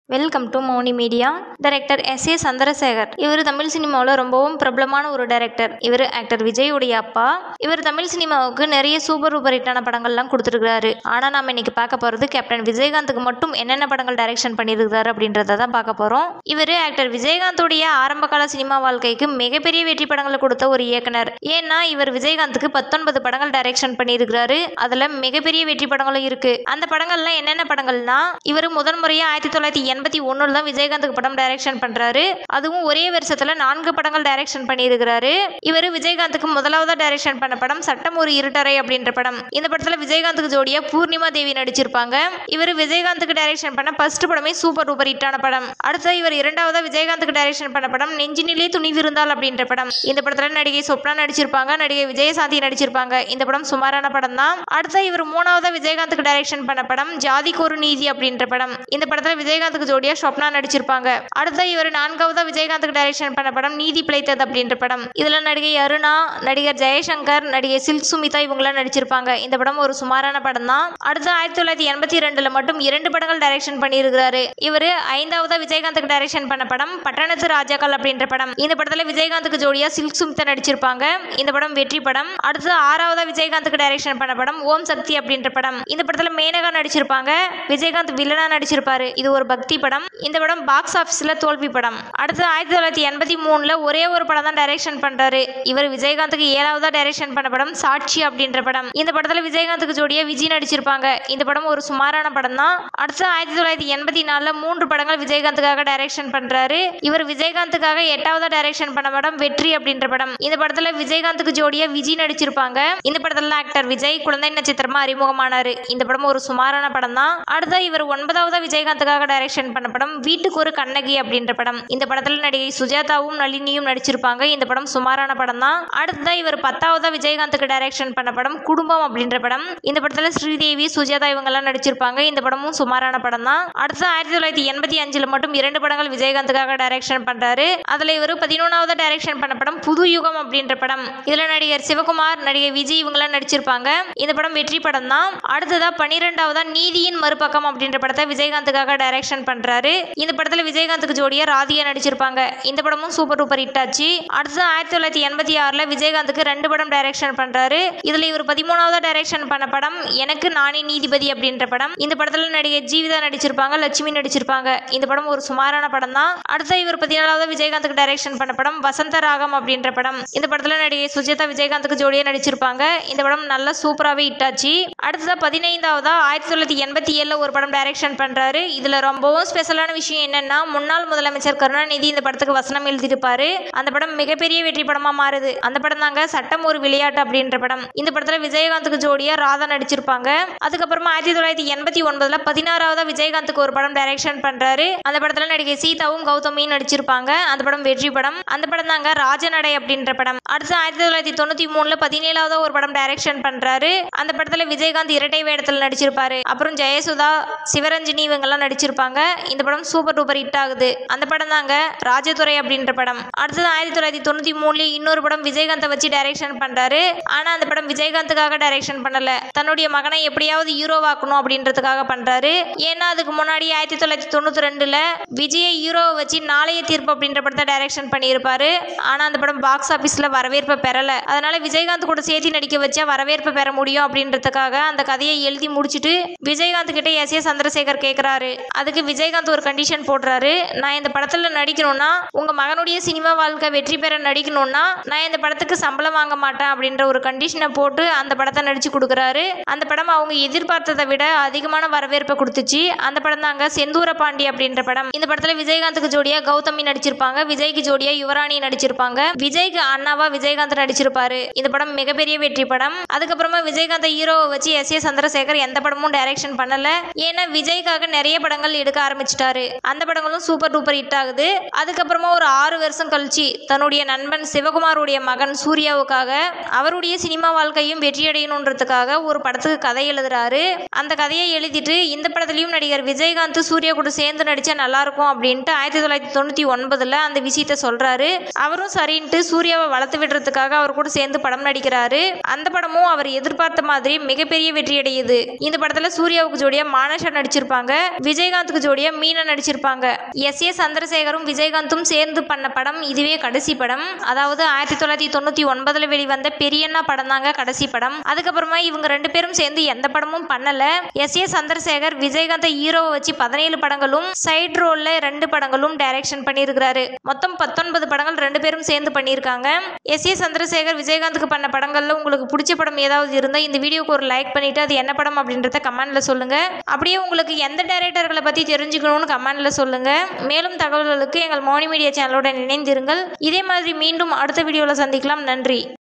welcome to Mouni media director S A Chandrasekhar இவர் தமிழ் சினிமாவில் ரொம்பவும் பிரபலமான ஒரு டைரக்டர் இவர் ஆக்டர் விஜயுடைய அப்பா இவர் தமிழ் சினிமாவுக்கு நிறைய சூப்பர் சூப்பர் ஹிட்டான படங்கள்லாம் கொடுத்துருக்காரு ஆனால் நம்ம இன்னைக்கு பார்க்க போகிறது கேப்டன் விஜயகாந்துக்கு மட்டும் என்னென்ன படங்கள் டைரக்ஷன் பண்ணியிருக்காரு அப்படின்றத தான் பார்க்க போகிறோம் இவர் ஆக்டர் விஜயகாந்துடைய ஆரம்பகால சினிமா வாழ்க்கைக்கு மிகப்பெரிய வெற்றி படங்களை கொடுத்த ஒரு இயக்குனர் ஏன்னா இவர் விஜயகாந்துக்கு பத்தொன்பது படங்கள் டைரக்ஷன் பண்ணியிருக்கிறாரு அதில் மிகப்பெரிய வெற்றி படங்களும் இருக்கு அந்த படங்கள்லாம் என்னென்ன படங்கள்னா இவர் முதன் முறையாக ஆயிரத்தி தொள்ளாயிரத்தி எண்பத்தி ஒன்றில் தான் விஜயகாந்துக்கு படம் டைரக்ஷன் பண்ணுறாரு அதுவும் ஒரே வருஷத்தில் நான்கு படங்கள் டைரக்ஷன் பண்ணியிருக்கிறாரு இவர் விஜயகாந்துக்கு முதலாவதாக டைரக்ஷன் பண்ண படம் சட்டம் ஒரு இருட்டறை அப்படின்ற படம் இந்த படத்தில் விஜயகாந்துக்கு ஜோடியா பூர்ணிமா தேவி நடிச்சிருப்பாங்க இவர் விஜயகாந்துக்கு டைரக்ஷன் பண்ண ஃபர்ஸ்ட் படமே சூப்பர் டூப்பர் ஹிட்டான படம் அடுத்து இவர் இரண்டாவதா விஜயகாந்துக்கு டைரக்ஷன் பண்ண படம் நெஞ்சினிலே துணிவிருந்தால் அப்படின்ற படம் இந்த படத்தில் நடிகை சொப்னா நடிச்சிருப்பாங்க நடிகை விஜயசாந்தி நடிச்சிருப்பாங்க இந்த படம் சுமாரான படம் தான் அடுத்து இவர் மூணாவதா விஜயகாந்துக்கு டைரக்ஷன் பண்ண படம் ஜாதிக்கு ஒரு நீதி அப்படின்ற படம் இந்த படத்தில் விஜயகாந்துக்கு ஜோடியா ஸ்வப்னா நடிச்சிருப்பாங்க அடுத்த இவர் நான்காவதா விஜயகாந்துக்கு டைரக்ஷன் பண்ண படம் நீதி பிழைத்தது அப்படின்ற படம் இதுல நடிகை அருணா நடிகர் ஜெயசங்கர் நடிகை சில்க் சுமிதா இவங்களாம் நடிச்சிருப்பாங்க இந்த படம் ஒரு சுமாரான படம் தான் அடுத்து ஆயிரத்தி தொள்ளாயிரத்தி எண்பத்தி ரெண்டுல மட்டும் இரண்டு படங்கள் டைரக்ஷன் பண்ணியிருக்கிறாரு இவர் ஐந்தாவதா விஜயகாந்துக்கு டைரக்ஷன் பண்ண படம் பட்டணத்து ராஜாக்கள் அப்படின்ற படம் இந்த படத்துல விஜயகாந்துக்கு ஜோடியா சில்க் சுமிதா நடிச்சிருப்பாங்க இந்த படம் வெற்றி படம் அடுத்து ஆறாவதா விஜயகாந்துக்கு டைரக்ஷன் பண்ண படம் ஓம் சக்தி அப்படின்ற படம் இந்த படத்துல மேனகா நடிச்சிருப்பாங்க விஜயகாந்த் வில்லனா நடிச்சிருப்பாரு இது ஒரு பக்தி படம் இந்த படம் பாக்ஸ் ஆஃபீஸில் தோல்வி படம் அடுத்து ஆயிரத்தி தொள்ளாயிரத்தி எண்பத்தி மூணில் ஒரே ஒரு படம் தான் டைரக்ஷன் பண்ணுறாரு இவர் விஜயகாந்துக்கு ஏழாவதாக டைரக்ஷன் பண்ண படம் சாட்சி அப்படின்ற படம் இந்த படத்தில் விஜயகாந்துக்கு ஜோடியாக விஜய் நடிச்சிருப்பாங்க இந்த படம் ஒரு சுமாரான படம் தான் அடுத்து ஆயிரத்தி தொள்ளாயிரத்தி எண்பத்தி நாலில் மூன்று படங்கள் விஜயகாந்துக்காக டைரக்ஷன் பண்ணுறாரு இவர் விஜயகாந்துக்காக எட்டாவதாக டைரக்ஷன் பண்ண படம் வெற்றி அப்படின்ற படம் இந்த படத்தில் விஜயகாந்துக்கு ஜோடியாக விஜய் நடிச்சிருப்பாங்க இந்த படத்தில் ஆக்டர் விஜய் குழந்தை நட்சத்திரமா அறிமுகமானாரு இந்த படம் ஒரு சுமாரான படம் தான் அடுத்த இவர் ஒன்பதாவதா விஜயகாந்துக்காக டைரக்ஷன் பண்ண படம் வீட்டுக்கு ஒரு கண்ணகி அப்படின்ற படம் இந்த படத்துல நடிகை சுஜாதாவும் நளினியும் நடிச்சிருப்பாங்க இந்த படம் சுமாரான படம் தான் அடுத்ததா இவர் பத்தாவதா விஜயகாந்துக்கு டைரக்ஷன் பண்ண படம் குடும்பம் அப்படின்ற படம் இந்த படத்துல ஸ்ரீதேவி சுஜாதா இவங்க எல்லாம் நடிச்சிருப்பாங்க இந்த படமும் சுமாரான படம் தான் அடுத்து ஆயிரத்தி தொள்ளாயிரத்தி எண்பத்தி அஞ்சுல மட்டும் இரண்டு படங்கள் விஜயகாந்துக்காக டைரக்ஷன் பண்றாரு அதுல இவர் பதினொன்னாவது டைரக்ஷன் பண்ண படம் புது யுகம் அப்படின்ற படம் இதுல நடிகர் சிவகுமார் நடிகை விஜய் இவங்க எல்லாம் நடிச்சிருப்பாங்க இந்த படம் வெற்றி படம் தான் அடுத்ததா பன்னிரெண்டாவதா நீதியின் மறுபக்கம் அப்படின்ற படத்தை விஜயகாந்துக்காக டைரக்ஷன் பண்றாரு இந்த படத்துல விஜயகாந்துக்கு ஜோடியா ராதியா நடிச்சிருப்பாங்க இந்த படமும் சூப்பர் டூப்பர் ஹிட் ஆச்சு அடுத்து ஆயிரத்தி தொள்ளாயிரத்தி எண்பத்தி ஆறுல விஜயகாந்துக்கு ரெண்டு படம் டைரக்ஷன் பண்றாரு இதுல இவர் பதிமூணாவது டைரக்ஷன் பண்ண படம் எனக்கு நானே நீதிபதி அப்படின்ற படம் இந்த படத்துல நடிகை ஜீவிதா நடிச்சிருப்பாங்க லட்சுமி நடிச்சிருப்பாங்க இந்த படம் ஒரு சுமாரான படம் தான் அடுத்து இவர் பதினாலாவது விஜயகாந்துக்கு டைரக்ஷன் பண்ண படம் வசந்த ராகம் அப்படின்ற படம் இந்த படத்துல நடிகை சுஜிதா விஜயகாந்துக்கு ஜோடியா நடிச்சிருப்பாங்க இந்த படம் நல்லா சூப்பராகவே ஹிட் ஆச்சு அடுத்ததா பதினைந்தாவதா ஆயிரத்தி தொள்ளாயிரத்தி எண்பத்தி ஏழுல ஒரு படம் டைரக்ஷன் பண்றாரு இதுல ரொம்பவும் ஸ்பெஷலான விஷயம் என்னன்னா முன்னாள் முதலமைச்சர் கருணாநிதி இந்த படத்துக்கு வசனம் எழுதியிருப்பாரு அந்த படம் மிகப்பெரிய வெற்றி படமா மாறுது அந்த படம் தாங்க சட்டம் ஒரு விளையாட்டு அப்படின்ற படம் இந்த படத்துல விஜயகாந்துக்கு ஜோடியா ராதா நடிச்சிருப்பாங்க அதுக்கப்புறமா ஆயிரத்தி தொள்ளாயிரத்தி எண்பத்தி ஒன்பதுல பதினாறாவதா விஜயகாந்துக்கு ஒரு படம் டைரக்ஷன் பண்றாரு அந்த படத்துல நடிகை சீதாவும் கௌதமியும் நடிச்சிருப்பாங்க அந்த படம் வெற்றி படம் அந்த படம் தாங்க ராஜநடை அப்படின்ற படம் அடுத்து ஆயிரத்தி தொள்ளாயிரத்தி தொண்ணூத்தி மூணுல பதினேழாவது ஒரு படம் டைரக்ஷன் பண்றாரு அந்த படத்துல விஜயகாந்த் இரட்டை வேடத்துல நடிச்சிருப்பாரு அப்புறம் ஜெயசுதா சிவரஞ்சினி இவங்கெல்லாம் நடிச்சிருப்பாங்க இந்த படம் சூப்பர் டூப்பர் ஹிட் ஆகுது அந்த படம் தாங்க ராஜதுரை அப்படின்ற படம் அடுத்தது ஆயிரத்தி தொள்ளாயிரத்தி தொண்ணூத்தி மூணுல இன்னொரு படம் விஜயகாந்தை வச்சு டைரக்ஷன் பண்றாரு ஆனா அந்த படம் விஜயகாந்துக்காக டைரக்ஷன் பண்ணல தன்னுடைய மகனை எப்படியாவது ஹீரோவாக்கணும் அப்படின்றதுக்காக பண்றாரு ஏன்னா அதுக்கு முன்னாடி ஆயிரத்தி தொள்ளாயிரத்தி தொண்ணூத்தி ரெண்டுல விஜயை ஹீரோவை வச்சு நாளைய தீர்ப்பு அப்படின்ற படத்தை டைரக்ஷன் பண்ணியிருப்பாரு ஆனா அந்த படம் பாக்ஸ் ஆபீஸ்ல வரவேற்பை பெறல அதனால விஜயகாந்த் கூட சேர்த்து நடிக்க வச்சா வரவேற்பை பெற முடியும் அப்படின்றதுக்காக அந்த கதையை எழுதி முடிச்சுட்டு விஜயகாந்த் கிட்ட எஸ் ஏ சந்திரசேகர் கேட்குறாரு அதுக்கு விஜயகாந்த் ஒரு கண்டிஷன் போடுறாரு நான் இந்த படத்தில் நடிக்கணும்னா உங்கள் மகனுடைய சினிமா வாழ்க்கை வெற்றி பெற நடிக்கணும்னா நான் இந்த படத்துக்கு சம்பளம் வாங்க மாட்டேன் அப்படின்ற ஒரு கண்டிஷனை போட்டு அந்த படத்தை நடிச்சு கொடுக்குறாரு அந்த படம் அவங்க எதிர்பார்த்ததை விட அதிகமான வரவேற்பை கொடுத்துச்சு அந்த படம் தாங்க செந்தூர பாண்டி அப்படின்ற படம் இந்த படத்தில் விஜயகாந்துக்கு ஜோடியா கௌதமி நடிச்சிருப்பாங்க விஜய்க்கு ஜோடியா யுவராணி நடிச்சிருப்பாங்க விஜய்க்கு அண்ணாவா விஜயகாந்த் நடிச்சிருப்பாரு இந்த படம் மிகப்பெரிய வெற்றி படம் அதுக்கப்புறமா விஜயகாந்த் ஹீரோவை வச்சு எஸ் ஏ சந்திரசேகர் எந்த படமும் டைரக்ஷன் பண்ணல ஏன்னா விஜய்க்காக நிறைய படங்கள் எடுக்க ஆரம்பிச்சிட்டாரு அந்த படங்களும் சூப்பர் டூப்பர் ஹிட் ஆகுது அதுக்கப்புறமா ஒரு ஆறு வருஷம் கழிச்சு தன்னுடைய நண்பன் சிவகுமாருடைய மகன் சூர்யாவுக்காக அவருடைய சினிமா வாழ்க்கையும் வெற்றியடையணுன்றதுக்காக ஒரு படத்துக்கு கதை எழுதுறாரு அந்த கதையை எழுதிட்டு இந்த படத்துலயும் நடிகர் விஜயகாந்த் சூர்யா கூட சேர்ந்து நடிச்சா நல்லா இருக்கும் அப்படின்ட்டு ஆயிரத்தி தொள்ளாயிரத்தி தொண்ணூத்தி ஒன்பதுல அந்த விஷயத்த சொல்றாரு அவரும் சரின்ட்டு சூர்யாவை வளர்த்து விடுறதுக்காக அவர் கூட சேர்ந்து படம் நடிக்கிறாரு அந்த படமும் அவர் எதிர்பார்த்த மாதிரி மிகப்பெரிய வெற்றி அடையுது இந்த படத்துல சூர்யாவுக்கு ஜோடியா மானஷா நடிச்சிருப்பாங்க விஜயகாந்துக்கு ஜோடியா ஜோடியா மீனா நடிச்சிருப்பாங்க எஸ் ஏ சந்திரசேகரும் விஜயகாந்தும் சேர்ந்து பண்ண படம் இதுவே கடைசி படம் அதாவது ஆயிரத்தி தொள்ளாயிரத்தி தொண்ணூத்தி ஒன்பதுல வெளிவந்த பெரியண்ணா படம் தாங்க கடைசி படம் அதுக்கப்புறமா இவங்க ரெண்டு பேரும் சேர்ந்து எந்த படமும் பண்ணல எஸ் ஏ சந்திரசேகர் விஜயகாந்தை ஹீரோவை வச்சு பதினேழு படங்களும் சைடு ரோல்ல ரெண்டு படங்களும் டைரக்ஷன் பண்ணியிருக்கிறாரு மொத்தம் பத்தொன்பது படங்கள் ரெண்டு பேரும் சேர்ந்து பண்ணியிருக்காங்க எஸ் ஏ சந்திரசேகர் விஜயகாந்துக்கு பண்ண படங்கள்ல உங்களுக்கு பிடிச்ச படம் ஏதாவது இருந்தால் இந்த வீடியோக்கு ஒரு லைக் பண்ணிட்டு அது என்ன படம் அப்படின்றத கமெண்ட்ல சொல்லுங்க அப்படியே உங்களுக்கு எந்த டைரக்டர்களை பத்தி தெரிஞ்சுக்கணும்னு கமெண்ட்ல சொல்லுங்க மேலும் தகவல்களுக்கு எங்கள் மோனி மீடியா சேனலுடன் இணைந்திருங்கள் இதே மாதிரி மீண்டும் அடுத்த வீடியோவில் சந்திக்கலாம் நன்றி